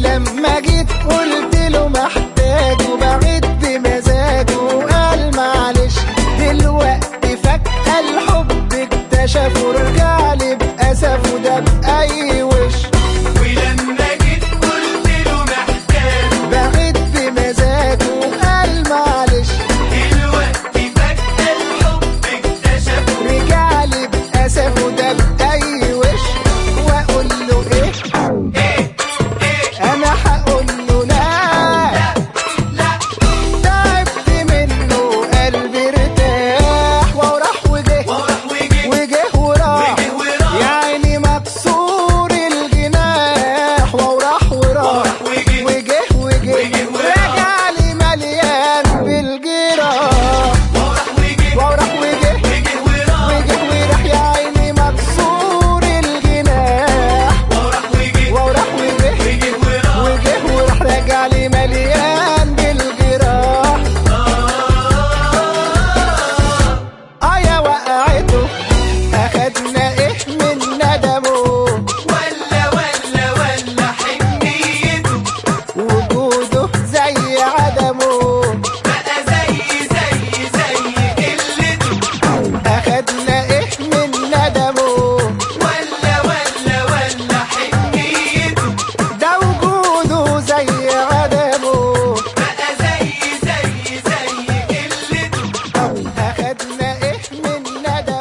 ولما جيت قلت له محتاج وبعد بمزاجه وقال معلش دلوقتي فجأة الحب اكتشف ورجع لي بأسف وده بأي وش ولما جيت قلت له محتاج بعد بمزاجه وقال معلش دلوقتي فجأة الحب اكتشف رجع لي بأسف وده بأي وش وأقول له إيه ايه ايه أنا هقول له لا لا تعبت منه قلبي ارتاح وراح وجه وراح وجه وجه وراح وجه وراح. يا عيني مكسور الجناح وراح وراح وراح وجه. وجه وجه وجه وراح. رجع لي مليان بالجراح وراح وجه وراح وجه وجه وراح وجه وراح يا عيني مكسور الجناح وراح وجه وراح وجه وجه وراح وجه وراح رجع لي مليان بالجراح اه يا وقعته اخدنا ايه من ندمه ولا ولا ولا حنيته وجوده زي عدمه بقى زي زي زي قلته اخدنا ايه من ندمه ولا ولا ولا حنيته ده وجوده زي عدمه بقى زي زي زي قلته اخدنا ايه من ندمه